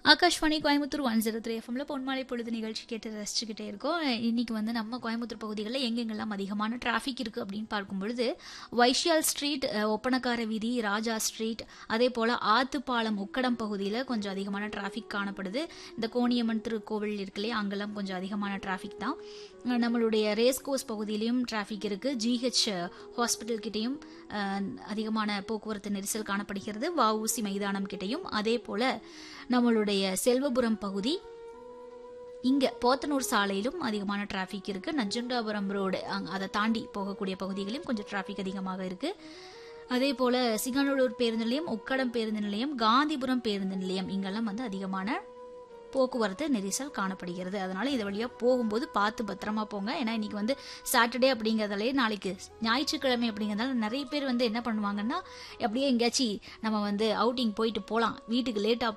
Akashvani Coimbatore one zero three எஃப்எம்ல பொன்மாலை பொழுது நிகழ்ச்சி கேட்டு ரசிச்சுக்கிட்டே இருக்கோம் இன்னைக்கு வந்து நம்ம கோயம்புத்தூர் பகுதிகளில் எங்கெங்கெல்லாம் அதிகமான டிராஃபிக் இருக்கு அப்படின்னு பார்க்கும் பொழுது வைஷ்யால் ஸ்ட்ரீட் அஹ், ஒப்பனக்கார வீதி ராஜா ஸ்ட்ரீட் அதே போல ஆத்துப்பாலம் உக்கடம் பகுதியில் கொஞ்சம் அதிகமான டிராஃபிக் காணப்படுது இந்த கோணியம்மன் திருக்கோவில் இருக்கு இல்லையா அங்கெல்லாம் கொஞ்சம் அதிகமான டிராஃபிக் தான் அஹ், நம்மளுடைய ரேஸ் கோர்ஸ் பகுதியிலையும் டிராஃபிக் இருக்கு ஜிஹெச் ஹாஸ்பிட்டல் கிட்டேயும் அஹ், அதிகமான போக்குவரத்து நெரிசல் காணப்படுகிறது வஉசி மைதானம் கிட்டேயும் அதே போல நம்மளுடைய செல்வபுரம் பகுதி இங்க போத்தனூர் சாலையிலும் அதிகமான டிராஃபிக் இருக்கு நஞ்சண்டாபுரம் ரோடு அங்க- அதை தாண்டி போகக்கூடிய பகுதிகளிலும் கொஞ்சம் டிராஃபிக் அதிகமாக இருக்கு அதே போல சிங்கநல்லூர் பேருந்து நிலையம் உக்கடம் பேருந்து நிலையம் காந்திபுரம் பேருந்து நிலையம் இங்கெல்லாம் வந்து அதிகமான போக்குவரத்து நெரிசல் காணப்படுகிறது அதனால இது வழியா போகும்போது பார்த்து பத்திரமா போங்க ஏன்னா இன்னைக்கு வந்து சாட்டர்டே அப்படிங்கறதாலே நாளைக்கு ஞாயிற்றுக்கிழமை அப்படிங்கறதால நிறைய பேர் வந்து என்ன பண்ணுவாங்கன்னா அப்படியே எங்கேயாச்சும் நம்ம வந்து அவுட்டிங் போயிட்டு போலாம் வீட்டுக்கு லேட்டா